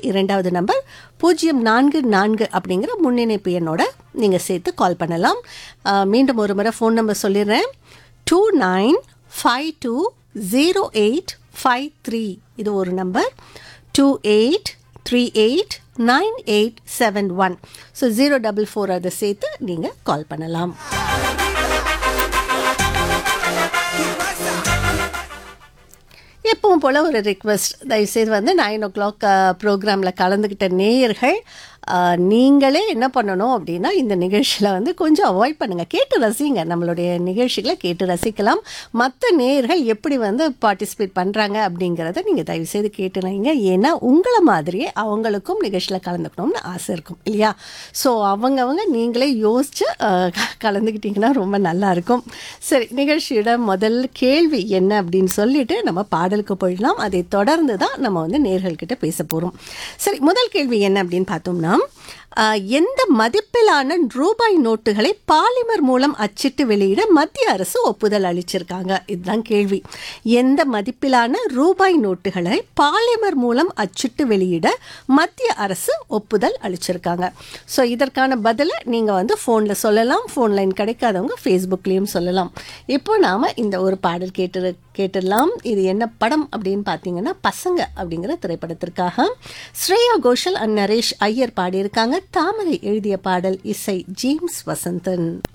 இரண்டாவது நம்பர் பூஜ்ஜியம் நான்கு நான்கு அப்படிங்கிற முன்னிணைப்பு எண்ணோட நீங்கள் சேர்த்து கால் பண்ணலாம் ஆஹ் மீண்டும் ஒரு முறை ஃபோன் நம்பர் சொல்லிடுறேன் two nine five two zero eight five three இது ஒரு number two eight three eight nine eight seven one so zero double four அதை சேர்த்து நீங்கள் கால் பண்ணலாம் எப்பவும் போல் ஒரு ரிக்வெஸ்ட் தயவுசெய்து வந்து நைன் ஓ கிளாக் ப்ரோக்ராமில் கலந்துக்கிட்ட நேயர்கள் அஹ், நீங்களே என்ன பண்ணணும் அப்படின்னா இந்த நிகழ்ச்சியில் வந்து கொஞ்சம் அவாய்ட் பண்ணுங்கள் கேட்டு ரசிங்க நம்மளுடைய நிகழ்ச்சிகளை கேட்டு ரசிக்கலாம் மற்ற நேயர்கள் எப்படி வந்து பார்ட்டிசிபேட் பண்ணுறாங்க அப்படிங்கிறத நீங்கள் தயவுசெய்து கேட்டுனீங்க ஏன்னா உங்களை மாதிரியே அவங்களுக்கும் நிகழ்ச்சியில் கலந்துக்கணும்னு ஆசை இருக்கும் இல்லையா ஸோ அவங்கவங்க நீங்களே யோசித்து கலந்துக்கிட்டிங்கன்னா ரொம்ப நல்லா இருக்கும் சரி நிகழ்ச்சியோட முதல் கேள்வி என்ன அப்படின்னு சொல்லிட்டு நம்ம பாடலுக்கு போயிடலாம் அதை தொடர்ந்து தான் நம்ம வந்து நேர்கள்கிட்ட பேச போகிறோம் சரி முதல் கேள்வி என்ன அப்படின்னு பார்த்தோம்னா ஆஹ், எந்த மதிப்பிலான ரூபாய் நோட்டுகளை பாலிமர் மூலம் அச்சிட்டு வெளியிட மத்திய அரசு ஒப்புதல் அளிச்சிருக்காங்க இதுதான் கேள்வி எந்த மதிப்பிலான ரூபாய் நோட்டுகளை பாலிமர் மூலம் அச்சிட்டு வெளியிட மத்திய அரசு ஒப்புதல் அளிச்சிருக்காங்க ஸோ இதற்கான பதிலை நீங்கள் வந்து ஃபோனில் சொல்லலாம் ஃபோன் லைன் கிடைக்காதவங்க ஃபேஸ்புக்லேயும் சொல்லலாம் இப்போ நாம் இந்த ஒரு பாடல் கேட்டு கேட்டுடலாம் இது என்ன படம் அப்படின்னு பார்த்தீங்கன்னா பசங்க அப்படிங்கிற திரைப்படத்திற்காக ஸ்ரேயா கோஷல் அண்ட் நரேஷ் ஐயர் பாடியிருக்காங்க தாமரை எழுதிய பாடல் இசை ஜேம்ஸ் வசந்தன்